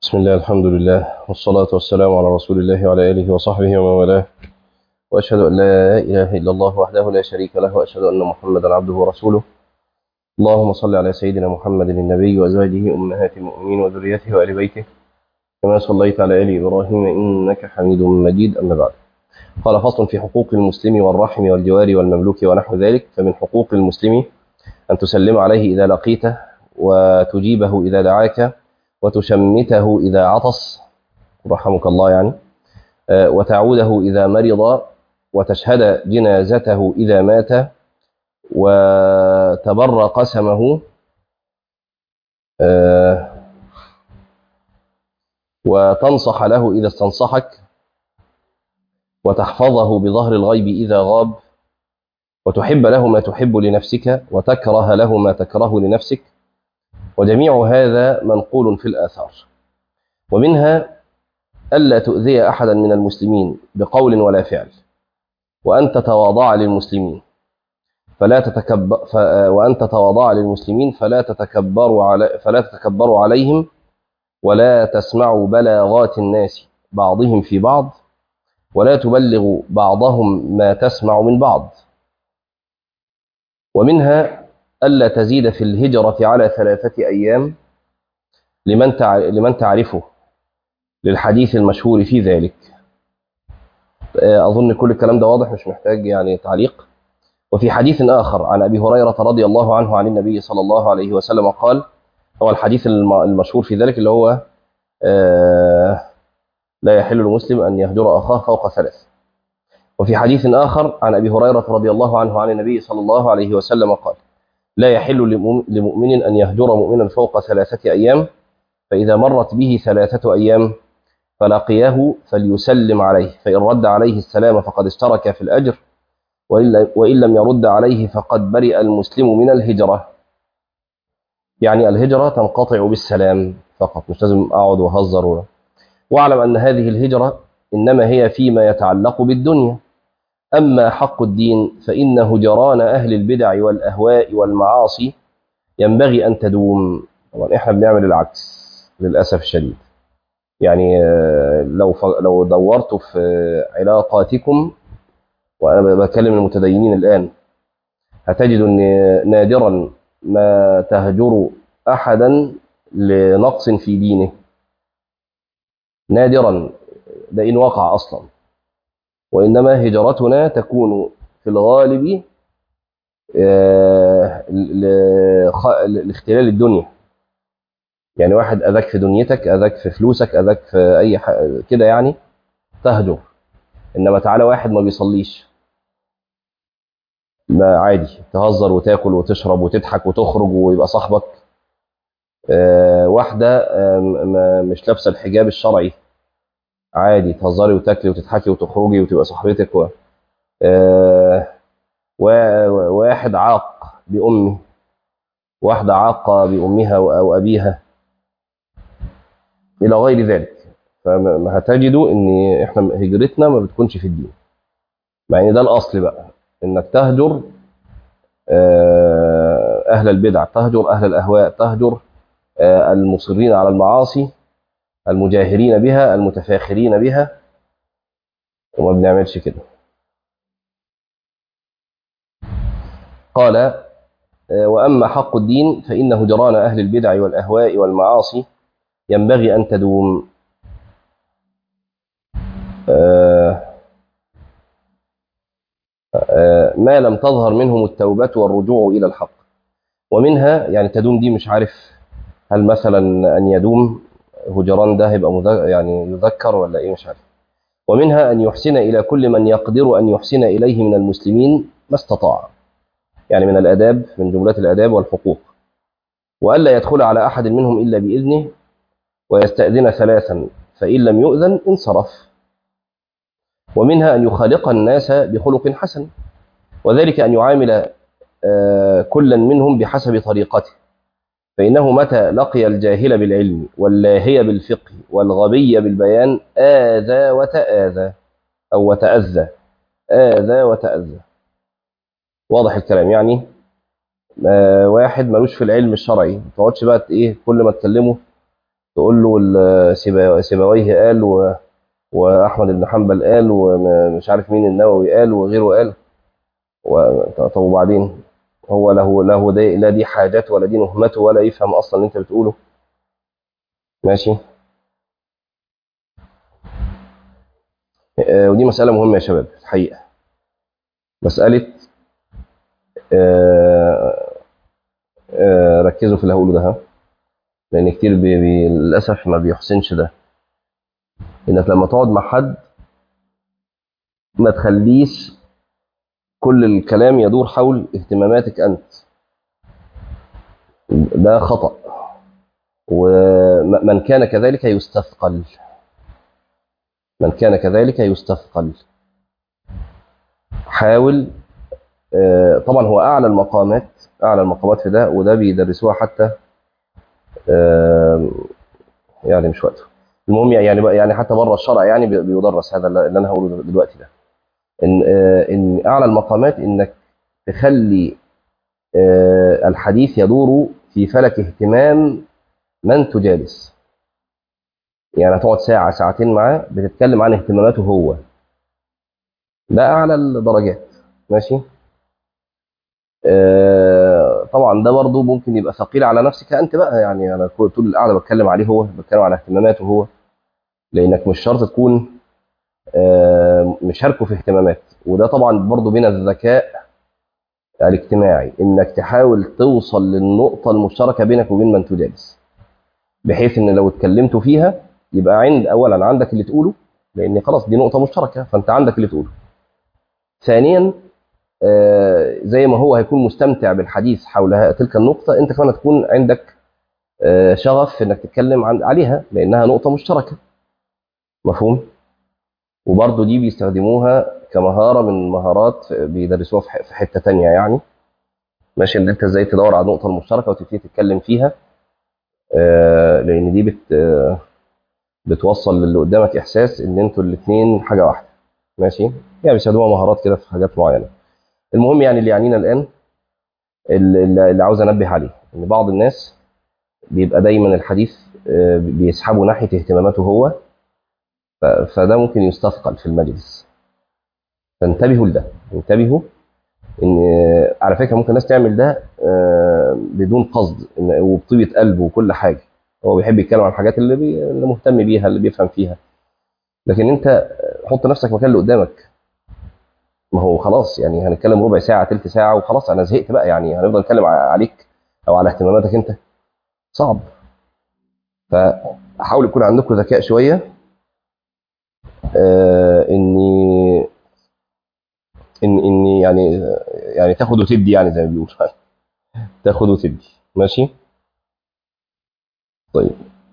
بسم الله الحمد لله والصلاة والسلام على رسول الله وعلى آله وصحبه ومن والاه وأشهد أن لا إله إلا الله وحده لا شريك له وأشهد أن محمدا عبده ورسوله اللهم صل على سيدنا محمد النبي وأزواجه أمهات المؤمنين وذريته وآل بيته كما صليت على آل إبراهيم إنك حميد مجيد أما بعد قال فصل في حقوق المسلم والرحم والجوار والمملوك ونحو ذلك فمن حقوق المسلم أن تسلم عليه إذا لقيته وتجيبه إذا دعاك وتشمته إذا عطس رحمك الله يعني وتعوده إذا مرض وتشهد جنازته إذا مات وتبر قسمه وتنصح له إذا استنصحك وتحفظه بظهر الغيب إذا غاب وتحب له ما تحب لنفسك وتكره له ما تكره لنفسك وجميع هذا منقول في الآثار ومنها ألا تؤذي أحدا من المسلمين بقول ولا فعل وأن تتواضع للمسلمين فلا تتكبر ف... وأن تتواضع للمسلمين فلا تتكبروا على فلا تتكبروا عليهم ولا تسمعوا بلاغات الناس بعضهم في بعض ولا تبلغوا بعضهم ما تسمع من بعض ومنها ألا تزيد في الهجرة على ثلاثة أيام لمن تع... لمن تعرفه للحديث المشهور في ذلك أظن كل الكلام ده واضح مش محتاج يعني تعليق وفي حديث آخر عن أبي هريرة رضي الله عنه عن النبي صلى الله عليه وسلم قال هو الحديث المشهور في ذلك اللي هو آه لا يحل لمسلم أن يهجر أخاه فوق ثلاث وفي حديث آخر عن أبي هريرة رضي الله عنه عن النبي صلى الله عليه وسلم قال لا يحل لمؤمن أن يهجر مؤمنا فوق ثلاثة أيام فإذا مرت به ثلاثة أيام فلقيه فليسلم عليه فإن رد عليه السلام فقد اشترك في الأجر وإن لم يرد عليه فقد برئ المسلم من الهجرة يعني الهجرة تنقطع بالسلام فقط مش لازم أقعد وهزر واعلم أن هذه الهجرة إنما هي فيما يتعلق بالدنيا أما حق الدين فإن هجران أهل البدع والأهواء والمعاصي ينبغي أن تدوم طبعا إحنا بنعمل العكس للأسف الشديد يعني لو لو دورت في علاقاتكم وأنا بكلم المتدينين الآن هتجد أن نادرا ما تهجر أحدا لنقص في دينه نادرا ده إن وقع أصلا وإنما هجرتنا تكون في الغالب لاختلال الدنيا يعني واحد أذاك في دنيتك أذاك في فلوسك أذاك في أي كده يعني تهجر إنما تعالى واحد ما بيصليش ما عادي تهزر وتاكل وتشرب وتضحك وتخرج ويبقى صاحبك آه واحدة آه مش لابسة الحجاب الشرعي عادي تهزري وتاكلي وتضحكي وتخرجي وتبقى صاحبتك و... آه وواحد عاق بأمه واحدة عاقة بأمها أو أبيها إلى غير ذلك فهتجدوا إن إحنا هجرتنا ما بتكونش في الدين مع إن ده الأصل بقى إنك تهجر أهل البدع تهجر أهل الأهواء تهجر المصرين على المعاصي المجاهرين بها المتفاخرين بها وما بنعملش كده قال وأما حق الدين فإن هجران أهل البدع والأهواء والمعاصي ينبغي أن تدوم ما لم تظهر منهم التوبة والرجوع إلى الحق ومنها يعني تدوم دي مش عارف هل مثلا أن يدوم هجران ده هيبقى مذكر يعني يذكر ولا ايه مش عارف ومنها ان يحسن الى كل من يقدر ان يحسن اليه من المسلمين ما استطاع يعني من الاداب من جمله الاداب والحقوق والا يدخل على احد منهم الا باذنه ويستاذن ثلاثا فان لم يؤذن انصرف ومنها ان يخالق الناس بخلق حسن وذلك ان يعامل كلا منهم بحسب طريقته فإنه متى لقي الجاهل بالعلم واللاهي بالفقه والغبي بالبيان آذى وتآذى أو وتأذى آذى وتأذى واضح الكلام يعني آه واحد ملوش في العلم الشرعي ما تقعدش بقى ايه كل ما تكلمه تقول له ال- سيبا- سيبويه قال و... واحمد بن حنبل قال ومش عارف مين النووي قال وغيره قال و... طب وبعدين هو له له دي لا دي حاجات ولا دي نهمته ولا يفهم اصلا اللي انت بتقوله ماشي آه، ودي مسألة مهمة يا شباب الحقيقة مسألة آه، آه، ركزوا في اللي هقوله ده ها لأن كتير بي بي للأسف ما بيحسنش ده إنك لما تقعد مع حد ما تخليش كل الكلام يدور حول اهتماماتك أنت ده خطأ ومن كان كذلك يستثقل من كان كذلك يستثقل حاول آه، طبعا هو اعلى المقامات اعلى المقامات في ده وده بيدرسوها حتى آه، يعني مش وقته المهم يعني بقى يعني حتى بره الشرع يعني بي- بيدرس هذا اللي انا هقوله دلوقتي ده ان آه، ان اعلى المقامات انك تخلي آه، الحديث يدور في فلك اهتمام من تجالس يعني هتقعد ساعة ساعتين معاه بتتكلم عن اهتماماته هو ده أعلى الدرجات ماشي آه طبعا ده برضه ممكن يبقى ثقيل على نفسك أنت بقى يعني أنا كل- طول القعدة بتكلم عليه هو بتكلم على اهتماماته هو لأنك مش شرط تكون آه مشاركه في اهتمامات وده طبعا برضه من الذكاء الاجتماعي إنك تحاول توصل للنقطة المشتركة بينك وبين من تجالس بحيث ان لو اتكلمتوا فيها يبقى عند اولا عندك اللي تقوله لان خلاص دي نقطه مشتركه فانت عندك اللي تقوله ثانيا آه، زي ما هو هيكون مستمتع بالحديث حول ه- تلك النقطه انت كمان هتكون عندك آه، شغف في انك تتكلم عن عليها لانها نقطه مشتركه مفهوم وبرضه دي بيستخدموها كمهاره من مهارات بيدرسوها في ح- في حته تانية يعني ماشي ان انت ازاي تدور على النقطه المشتركه وتبتدي تتكلم فيها آه، لان دي بت آه، بتوصل للي قدامك احساس ان انتوا الاثنين حاجه واحده ماشي يعني بيستخدموها مهارات كده في حاجات معينه المهم يعني اللي يعنينا الان اللي, اللي عاوز انبه عليه ان بعض الناس بيبقى دايما الحديث آه، بيسحبه ناحيه اهتماماته هو ف- فده ممكن يستثقل في المجلس فانتبهوا لده انتبهوا ان آه، على فكره ممكن الناس تعمل ده آه، بدون قصد إن- وبطيبه قلب وكل حاجه هو بيحب يتكلم عن الحاجات اللي, بي... اللي مهتم بيها اللي بيفهم فيها لكن انت حط نفسك مكان اللي قدامك ما هو خلاص يعني هنتكلم ربع ساعه تلت ساعه وخلاص انا زهقت بقى يعني هنفضل نتكلم ع- عليك او على اهتماماتك انت صعب فحاول يكون عندكم ذكاء شويه آه اني ان اني يعني يعني تاخد وتدي يعني زي ما بيقولوا تاخد وتدي ماشي طيب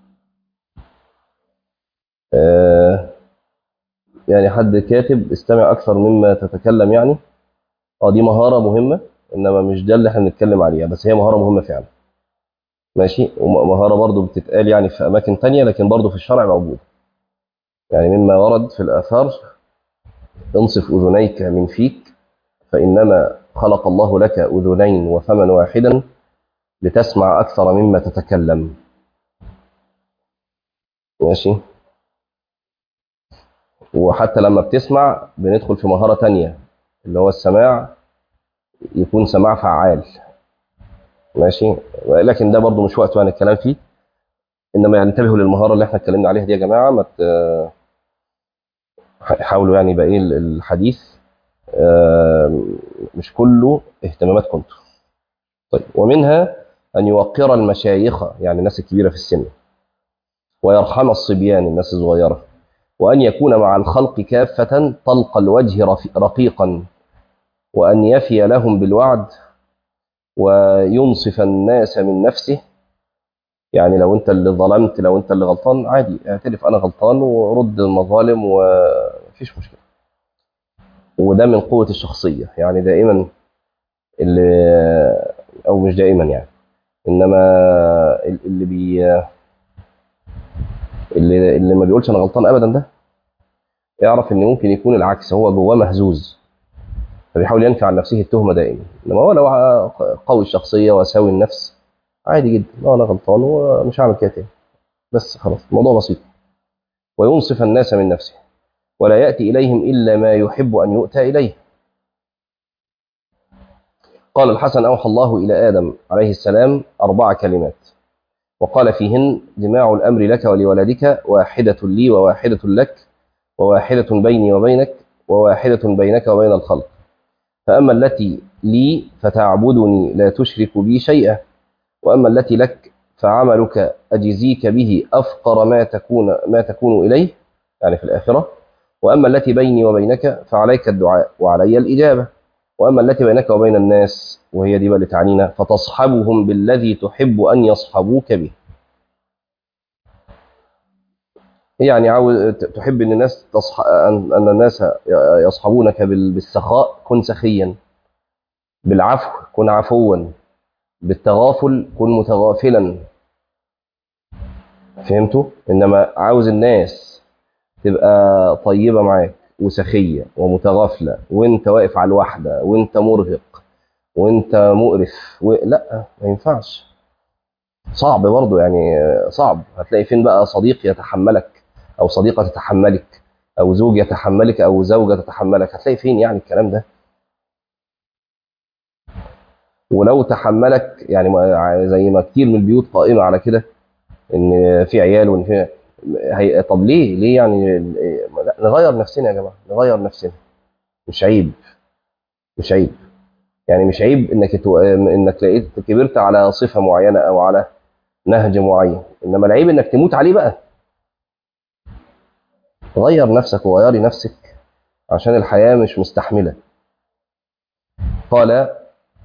آه يعني حد كاتب استمع اكثر مما تتكلم يعني اه دي مهاره مهمه انما مش ده اللي احنا بنتكلم عليها بس هي مهاره مهمه فعلا ماشي ومهاره برضو بتتقال يعني في اماكن تانية لكن برضو في الشرع موجوده يعني مما ورد في الاثار انصف اذنيك من فيك فانما خلق الله لك اذنين وفما واحدا لتسمع اكثر مما تتكلم ماشي وحتى لما بتسمع بندخل في مهاره تانية اللي هو السماع يكون سماع فعال ماشي لكن ده برضو مش وقت يعني الكلام فيه انما يعني انتبهوا للمهاره اللي احنا اتكلمنا عليها دي يا جماعه ما ت- حاولوا يعني يبقى ايه الحديث آه، مش كله اهتمامات كنتوا طيب ومنها ان يوقر المشايخ يعني الناس الكبيره في السن ويرحم الصبيان الناس الصغيره وان يكون مع الخلق كافه طلق الوجه رفي- رقيقا وان يفي لهم بالوعد وينصف الناس من نفسه يعني لو انت اللي ظلمت لو انت اللي غلطان عادي اعترف انا غلطان ورد المظالم ومفيش مشكله وده من قوه الشخصيه يعني دائما اللي او مش دائما يعني انما اللي بي اللي اللي ما بيقولش انا غلطان ابدا ده يعرف ان ممكن يكون العكس هو جواه مهزوز فبيحاول ينفي عن نفسه التهمه دائما انما هو لو قوي الشخصيه وساوي النفس عادي جدا لا انا غلطان ومش هعمل كده تاني بس خلاص الموضوع بسيط وينصف الناس من نفسه ولا يأتي إليهم إلا ما يحب أن يؤتى إليه قال الحسن أوحى الله إلى آدم عليه السلام أربع كلمات وقال فيهن جماع الأمر لك ولولدك واحدة لي وواحدة لك وواحدة بيني وبينك وواحدة بينك وبين الخلق فأما التي لي فتعبدني لا تشرك بي شيئا وأما التي لك فعملك أجزيك به أفقر ما تكون ما تكون إليه يعني في الآخرة وأما التي بيني وبينك فعليك الدعاء وعلي الإجابة وأما التي بينك وبين الناس وهي دي بقى اللي تعنينا فتصحبهم بالذي تحب أن يصحبوك به يعني عاوز تحب ان الناس تصح... ان أن الناس يصحبونك بال- بالسخاء كن سخيا بالعفو كن عفوا بالتغافل كن متغافلا فهمتوا انما عاوز الناس تبقى طيبه معاك وسخيه ومتغافله وانت واقف على الواحده وانت مرهق وانت مقرف و... لا ما ينفعش صعب برضه يعني صعب هتلاقي فين بقى صديق يتحملك او صديقه تتحملك او زوج يتحملك او زوجه تتحملك هتلاقي فين يعني الكلام ده ولو تحملك يعني ما- زي ما كتير من البيوت قائمه على كده ان في عيال وان في هي... طب ليه ليه يعني لا، نغير نفسنا يا جماعه نغير نفسنا مش عيب مش عيب يعني مش عيب انك تو... انك لقيت كبرت على صفه معينه او على نهج معين انما العيب انك تموت عليه بقى غير نفسك وغيري نفسك عشان الحياه مش مستحمله قال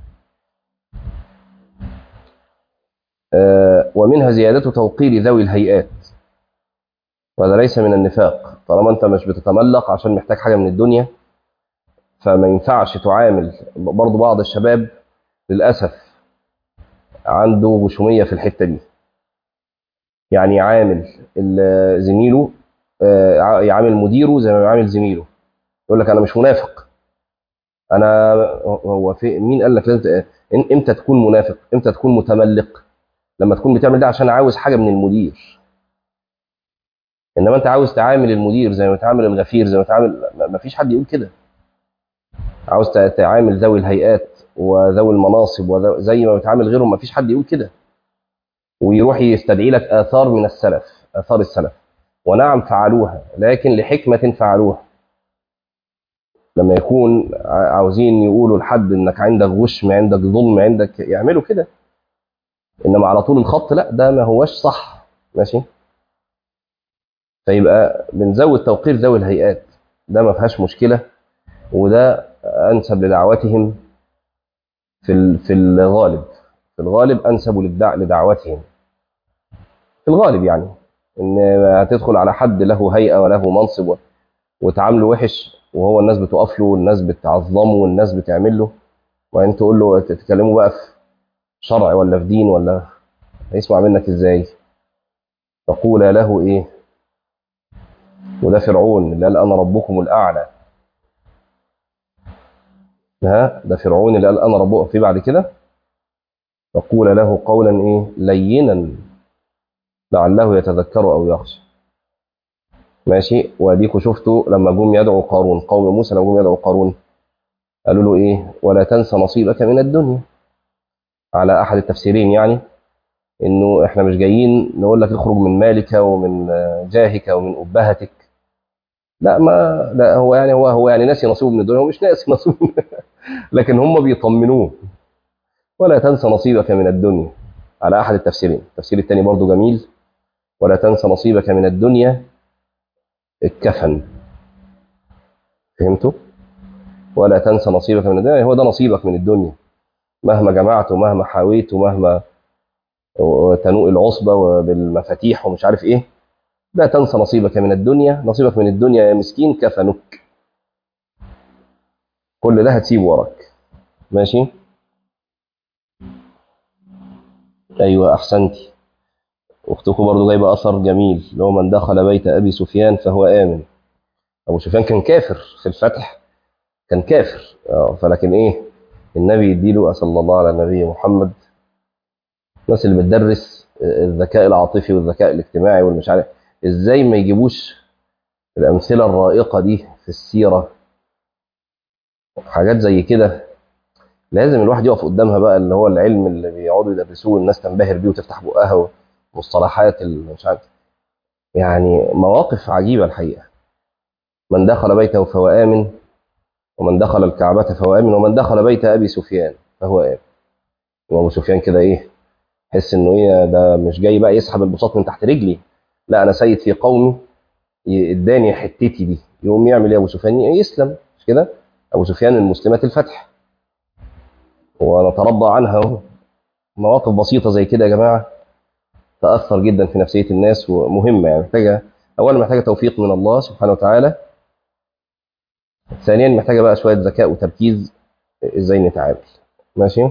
آه، ومنها زيادة توقير ذوي الهيئات وهذا ليس من النفاق طالما انت مش بتتملق عشان محتاج حاجة من الدنيا فما ينفعش تعامل برضو بعض الشباب للأسف عنده غشومية في الحتة دي يعني يعامل ال- زميله آه، يعامل مديره زي ما بيعامل زميله يقول لك انا مش منافق انا هو في مين قال لك لازم ت- إن- امتى تكون منافق امتى تكون متملق لما تكون بتعمل ده عشان عاوز حاجه من المدير انما انت عاوز تعامل المدير زي ما تعامل الغفير زي ما تعامل ما فيش حد يقول كده عاوز ت- تعامل ذوي الهيئات وذوي المناصب وذو- زي ما بتعامل غيرهم ما فيش حد يقول كده ويروح يستدعي لك اثار من السلف اثار السلف ونعم فعلوها لكن لحكمه فعلوها لما يكون ع- عاوزين يقولوا لحد انك عندك غشم عندك ظلم عندك يعملوا كده انما على طول الخط لا ده ما هوش صح ماشي فيبقى بنزود توقير ذوي الهيئات ده ما فيهاش مشكله وده انسب لدعوتهم في ال- في الغالب في الغالب انسب للدع- لدعوتهم في الغالب يعني ان هتدخل على حد له هيئه وله منصب و- وتعامله وحش وهو الناس بتقف له والناس بتعظمه والناس بتعمل له وبعدين تقول له تتكلموا بقى في شرع ولا في دين ولا هيسمع منك ازاي تقول له ايه وده فرعون اللي قال انا ربكم الاعلى ها ده فرعون اللي قال انا ربكم في بعد كده تقول له قولا ايه لينا لعله يتذكر او يخشى ماشي واديكوا شفتوا لما جم يدعوا قارون قوم موسى لما جم يدعوا قارون قالوا له ايه ولا تنسى نصيبك من الدنيا على احد التفسيرين يعني انه احنا مش جايين نقول لك اخرج من مالك ومن آه، جاهك ومن ابهتك لا ما لا هو يعني هو هو يعني ناسي نصيبه من الدنيا هو مش ناسي نصيبه لكن هم بيطمنوه ولا تنسى نصيبك من الدنيا على احد التفسيرين التفسير الثاني برضو جميل ولا تنسى نصيبك من الدنيا الكفن فهمتوا ولا تنسى نصيبك من الدنيا هو ده نصيبك من الدنيا مهما جمعت ومهما حاويت ومهما وتنوء العصبة وبالمفاتيح ومش عارف ايه لا تنسى نصيبك من الدنيا نصيبك من الدنيا يا مسكين كفنك كل ده هتسيبه وراك ماشي ايوه احسنتي اختكم برضو جايبه اثر جميل اللي هو من دخل بيت ابي سفيان فهو امن ابو سفيان كان كافر في الفتح كان كافر اه فلكن ايه النبي يديله صلى الله على النبي محمد الناس اللي بتدرس الذكاء العاطفي والذكاء الاجتماعي والمش عارف ازاي ما يجيبوش الامثله الرائقه دي في السيره حاجات زي كده لازم الواحد يقف قدامها بقى اللي هو العلم اللي بيقعدوا يدرسوه والناس تنبهر بيه وتفتح بقها ومصطلحات مش عارف يعني مواقف عجيبه الحقيقه من دخل بيته فهو امن ومن دخل الكعبه فهو امن ومن دخل بيت ابي سفيان فهو امن ابو سفيان كده ايه حس انه ايه ده مش جاي بقى يسحب البساط من تحت رجلي لا انا سيد في قومي اداني حتتي دي يقوم يعمل ايه ابو سفيان يسلم مش كده ابو سفيان من مسلمات الفتح ونترضى عنها اهو مواقف بسيطه زي كده يا جماعه تاثر جدا في نفسيه الناس ومهمه يعني محتاجه اولا محتاجه توفيق من الله سبحانه وتعالى ثانيا محتاجه بقى شويه ذكاء وتركيز ازاي نتعامل ماشي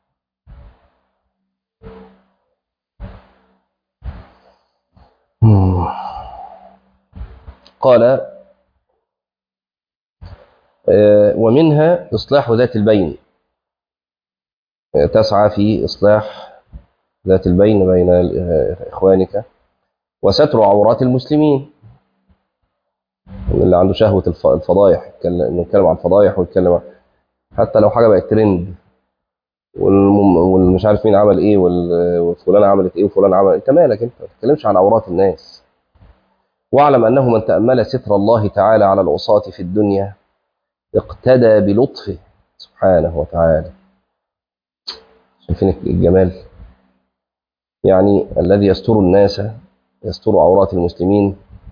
قال ومنها إصلاح ذات البين تسعى في إصلاح ذات البين بين إخوانك وستر عورات المسلمين اللي عنده شهوة الفضايح إنه يتكلم عن الفضايح ويتكلم حتى لو حاجة بقت ترند والمش عارف مين عمل ايه وفلان عملت ايه وفلان عمل انت مالك انت ما تتكلمش عن عورات الناس واعلم انه من تامل ستر الله تعالى على العصاة في الدنيا اقتدى بلطفه سبحانه وتعالى شايفين الجمال يعني الذي يستر الناس يستر عورات المسلمين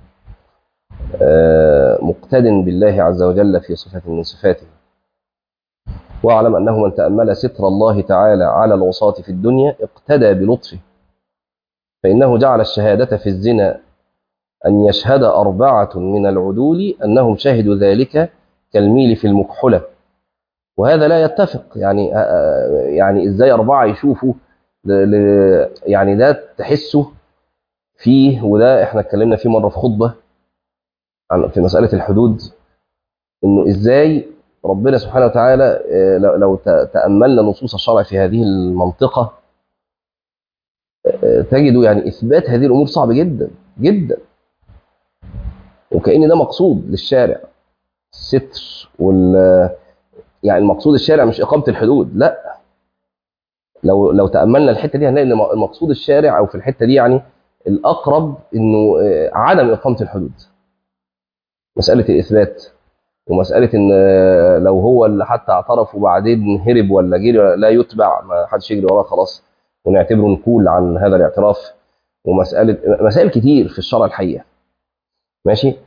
مقتد بالله عز وجل في صفة من صفاته واعلم انه من تامل ستر الله تعالى على العصاة في الدنيا اقتدى بلطفه فانه جعل الشهادة في الزنا ان يشهد اربعة من العدول انهم شهدوا ذلك كالميل في المكحلة وهذا لا يتفق يعني يعني ازاي اربعة يشوفوا يعني ده تحسه فيه وده احنا اتكلمنا فيه مرة في خطبة عن في مسألة الحدود انه ازاي ربنا سبحانه وتعالى لو تأملنا نصوص الشرع في هذه المنطقة تجد يعني إثبات هذه الأمور صعب جدا جدا وكأن ده مقصود للشارع الستر وال يعني المقصود الشارع مش إقامة الحدود لا لو لو تأملنا الحتة دي هنلاقي ان المقصود الشارع أو في الحتة دي يعني الأقرب إنه عدم إقامة الحدود مسألة الإثبات ومساله ان لو هو اللي حتى اعترف وبعدين هرب ولا جري لا يتبع ما حدش يجري وراه خلاص ونعتبره نكول عن هذا الاعتراف ومساله مسائل كتير في الشرع الحقيقه ماشي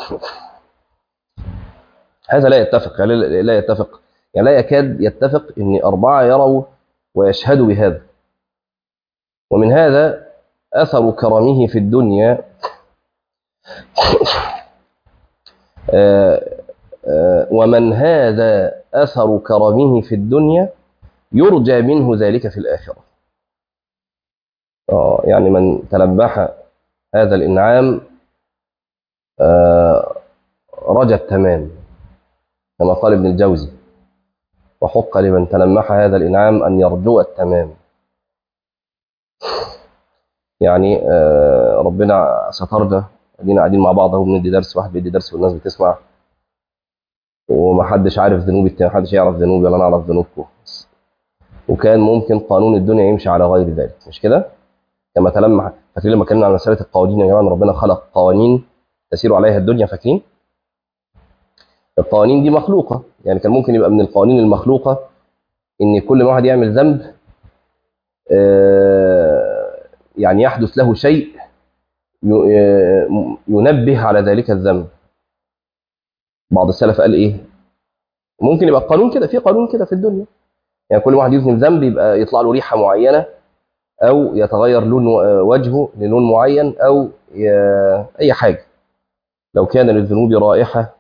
هذا لا يتفق يعني لا يتفق يعني لا يكاد يتفق ان اربعه يروا ويشهدوا بهذا ومن هذا اثر كرمه في الدنيا آه ومن هذا أثر كرمه في الدنيا يرجى منه ذلك في الآخرة آه يعني من تلبح هذا الإنعام آه رجى التمام كما قال ابن الجوزي وحق لمن تلمح هذا الإنعام أن يرجو التمام يعني آه ربنا سترنا ادينا قاعدين مع بعض اهو بندي درس واحد بيدي درس والناس بتسمع ومحدش عارف ذنوب التاني محدش يعرف ذنوبي ولا انا اعرف ذنوبكم وكان ممكن قانون الدنيا يمشي على غير ذلك مش كده كما تلمح فاكرين لما اتكلمنا عن مساله القوانين يا جماعه ان ربنا خلق قوانين تسير عليها الدنيا فاكرين القوانين دي مخلوقه يعني كان ممكن يبقى من القوانين المخلوقه ان كل ما واحد يعمل ذنب يعني يحدث له شيء ينبه على ذلك الذنب بعض السلف قال ايه ممكن يبقى قانون كده في قانون كده في الدنيا يعني كل واحد يذنب ذنب يبقى يطلع له ريحه معينه او يتغير لون وجهه للون معين او ي... اي حاجه لو كان للذنوب رائحه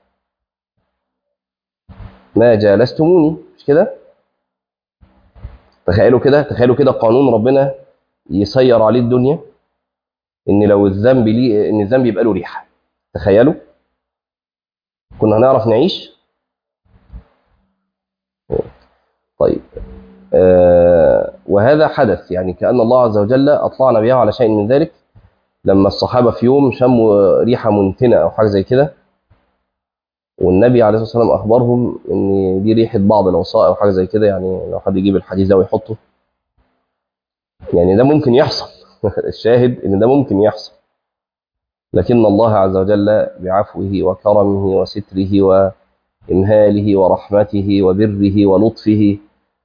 ما جالستموني مش كده تخيلوا كده تخيلوا كده قانون ربنا يسير عليه الدنيا ان لو الذنب ليه ان الذنب يبقى له ريحه تخيلوا كنا هنعرف نعيش طيب آه وهذا حدث يعني كأن الله عز وجل أطلع نبيه على شيء من ذلك لما الصحابة في يوم شموا ريحة منتنة أو حاجة زي كده والنبي عليه الصلاة والسلام أخبرهم إن دي ريحة بعض العصاة أو حاجة زي كده يعني لو حد يجيب الحديث ده ويحطه يعني ده ممكن يحصل الشاهد إن ده ممكن يحصل لكن الله عز وجل بعفوه وكرمه وستره وإمهاله ورحمته وبره ولطفه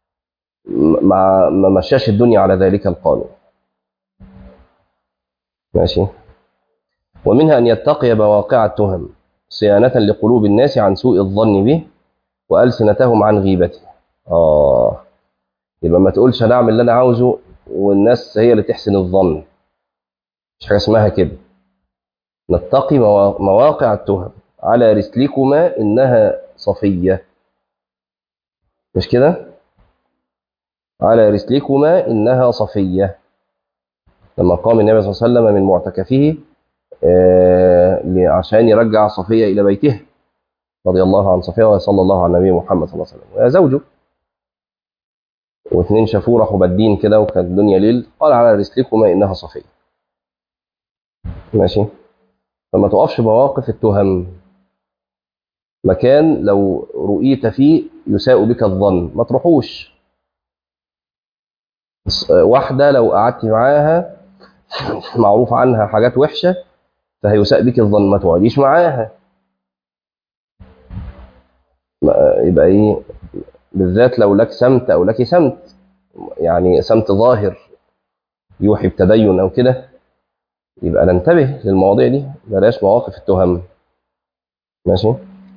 ما ما مشاش الدنيا على ذلك القانون ماشي ومنها أن يتقي مواقع التهم صيانة لقلوب الناس عن سوء الظن به وألسنتهم عن غيبته آه يبقى ما تقولش أنا أعمل اللي أنا عاوزه والناس هي اللي تحسن الظن مش حاجة اسمها كده نتقي مواقع التهم على رسلكما إنها صفية مش كده على رسلكما إنها صفية لما قام النبي صلى الله عليه وسلم من معتكفه آه عشان يرجع صفية إلى بيته رضي الله عن صفية وصلى الله على النبي محمد صلى الله عليه وسلم وهي زوجه واثنين شافوه راحوا بادين كده وكانت الدنيا ليل قال على رسلكما إنها صفية ماشي فما تقفش مواقف التهم مكان لو رؤيت فيه يساء بك الظن ما تروحوش واحدة لو قعدت معاها معروف عنها حاجات وحشة فهيساء بك الظن ما تقعديش معاها يبقى ايه بالذات لو لك سمت او لك سمت يعني سمت ظاهر يوحي بتدين او كده يبقى ننتبه للمواضيع دي بلاش مواقف التهم ماشي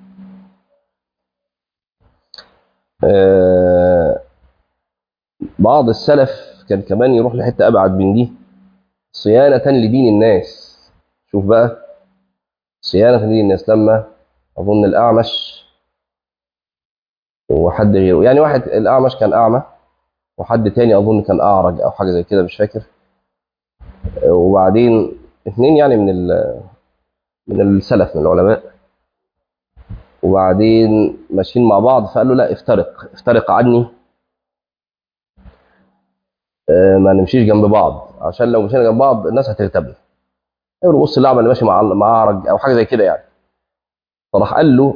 آه بعض السلف كان كمان يروح لحته ابعد من دي صيانه لدين الناس شوف بقى صيانه لدين الناس لما اظن الاعمش وحد غيره يعني واحد الاعمش كان اعمى وحد تاني اظن كان اعرج او حاجه زي كده مش فاكر وبعدين اثنين يعني من من السلف من العلماء وبعدين ماشيين مع بعض فقال له لا افترق افترق عني ما نمشيش جنب بعض عشان لو مشينا جنب بعض الناس هترتبنا يقول بص الاعمى اللي ماشي مع مع اعرج او حاجه زي كده يعني فراح قال له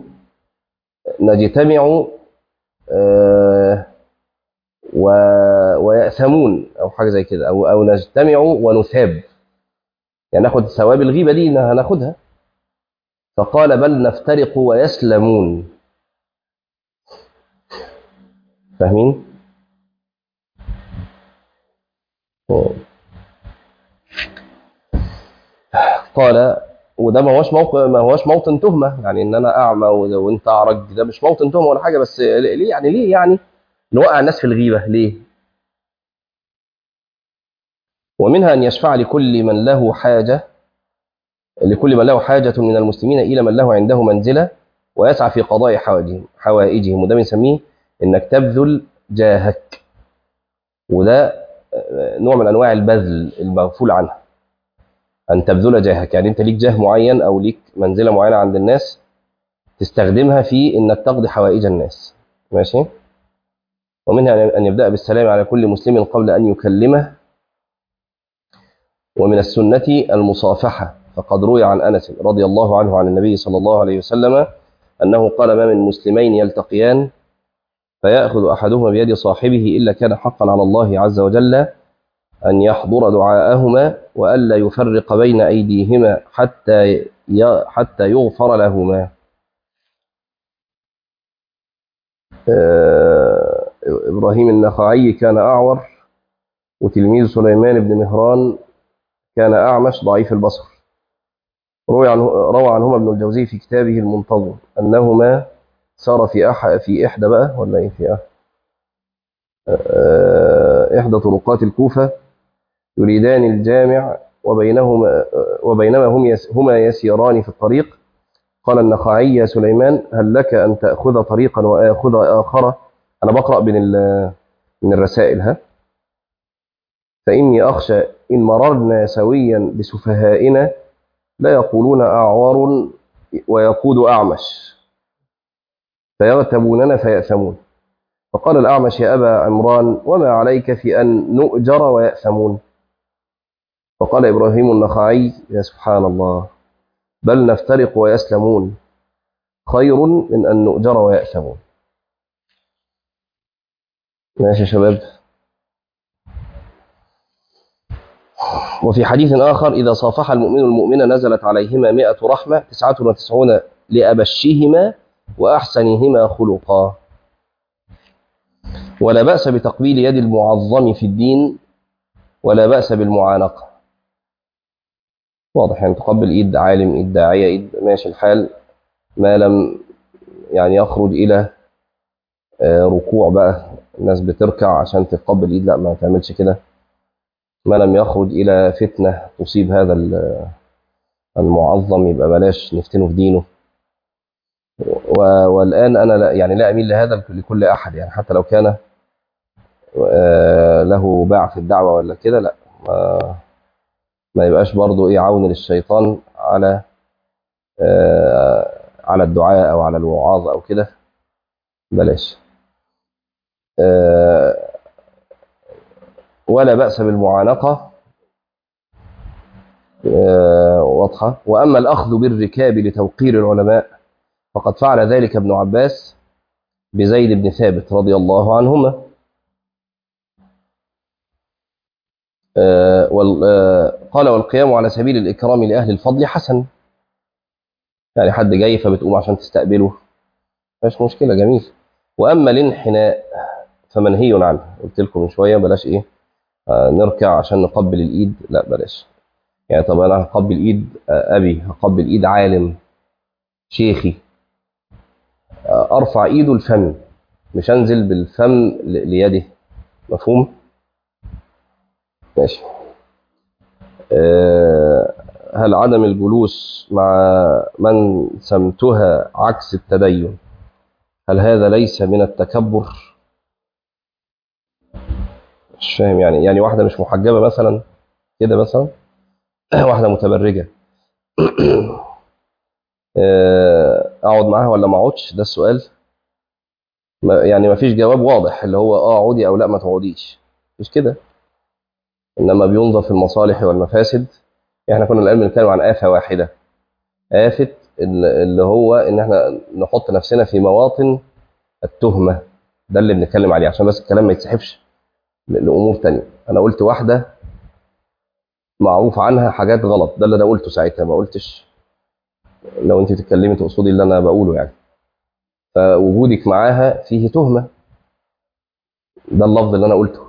نجتمع آه و... ويأثمون او حاجه زي كده او او نجتمع ونثاب يعني ناخد ثواب الغيبه دي هناخدها فقال بل نفترق ويسلمون فاهمين قال وده ما هوش موقع ما هوش موطن تهمه يعني ان انا اعمى وانت اعرج ده مش موطن تهمه ولا حاجه بس ليه يعني ليه يعني نوقع الناس في الغيبه ليه؟ ومنها ان يشفع لكل من له حاجه لكل من له حاجه من المسلمين الى من له عنده منزله ويسعى في قضاء حوائجهم حوائجهم وده بنسميه انك تبذل جاهك وده نوع من انواع البذل المغفول عنه ان تبذل جاهك يعني انت ليك جاه معين او ليك منزله معينه عند الناس تستخدمها في انك تقضي حوائج الناس ماشي ومنها ان يبدا بالسلام على كل مسلم قبل ان يكلمه ومن السنه المصافحه فقد روي عن انس رضي الله عنه عن النبي صلى الله عليه وسلم انه قال ما من مسلمين يلتقيان فيأخذ أحدهما بيد صاحبه إلا كان حقا على الله عز وجل أن يحضر دعاءهما وألا يفرق بين أيديهما حتى حتى يغفر لهما. إبراهيم النخعي كان أعور وتلميذ سليمان بن مهران كان أعمش ضعيف البصر. روى عنه روى عنهما ابن الجوزي في كتابه المنتظم أنهما سار في أح في إحدى بقى ولا إيه في أه إحدى طرقات الكوفة يريدان الجامع وبينهما وبينما هم يس هما يسيران في الطريق قال النخعي يا سليمان هل لك أن تأخذ طريقا وآخذ آخر أنا بقرأ من من الرسائل ها فإني أخشى إن مررنا سويا بسفهائنا لا يقولون أعور ويقود أعمش فيغتبوننا فيأثمون فقال الأعمش يا أبا عمران وما عليك في أن نؤجر ويأثمون فقال إبراهيم النخعي يا سبحان الله بل نفترق ويسلمون خير من أن نؤجر ويأثمون ماشي يا شباب وفي حديث آخر إذا صافح المؤمن المؤمن نزلت عليهما مئة رحمة تسعة وتسعون لأبشهما وأحسنهما خلقا ولا بأس بتقبيل يد المعظم في الدين ولا بأس بالمعانقة واضح يعني تقبل إيد عالم إيد داعية إيد ماشي الحال ما لم يعني يخرج إلى ركوع بقى الناس بتركع عشان تتقبل إيد لا ما تعملش كده ما لم يخرج إلى فتنة تصيب هذا المعظم يبقى بلاش نفتنه في دينه والآن أنا لا يعني لا أميل لهذا لكل أحد يعني حتى لو كان له باع في الدعوة ولا كده لا ما, ما يبقاش برضه إيه عون للشيطان على على الدعاء أو على الوعاظ أو كده بلاش ولا بأس بالمعانقة واضحة وأما الأخذ بالركاب لتوقير العلماء فقد فعل ذلك ابن عباس بزيد بن ثابت رضي الله عنهما قال والقيام على سبيل الإكرام لأهل الفضل حسن يعني حد جاي فبتقوم عشان تستقبله مش مشكلة جميل وأما الانحناء فمنهي عنه قلت لكم من شوية بلاش إيه آه نركع عشان نقبل الإيد لا بلاش يعني طب أنا هقبل إيد آه أبي هقبل إيد عالم شيخي آه أرفع إيده الفم مش أنزل بالفم ليده مفهوم؟ ماشي هل عدم الجلوس مع من سمتها عكس التدين هل هذا ليس من التكبر مش فاهم يعني يعني واحدة مش محجبة مثلا كده مثلا واحدة متبرجة اقعد معاها ولا ما اقعدش ده السؤال يعني ما فيش جواب واضح اللي هو اه اقعدي او لا ما تقعديش مش كده انما بينظر في المصالح والمفاسد احنا كنا الان بنتكلم عن آفة واحدة آفة اللي هو ان احنا نحط نفسنا في مواطن التهمة ده اللي بنتكلم عليه عشان بس الكلام ما يتسحبش لامور تانية انا قلت واحدة معروف عنها حاجات غلط ده اللي انا قلته ساعتها ما قلتش لو انت تتكلمي تقصدي اللي انا بقوله يعني فوجودك معاها فيه تهمة ده اللفظ اللي انا قلته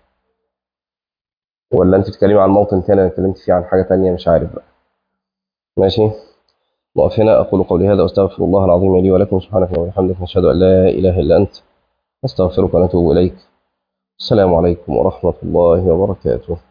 ولا انت بتتكلمي عن موطن تاني انا اتكلمت فيه عن حاجه تانية مش عارف بقى ماشي نقف هنا اقول قولي هذا واستغفر الله العظيم لي ولكم سبحانك وبحمدك نشهد ان لا اله الا انت نستغفرك ونتوب اليك السلام عليكم ورحمه الله وبركاته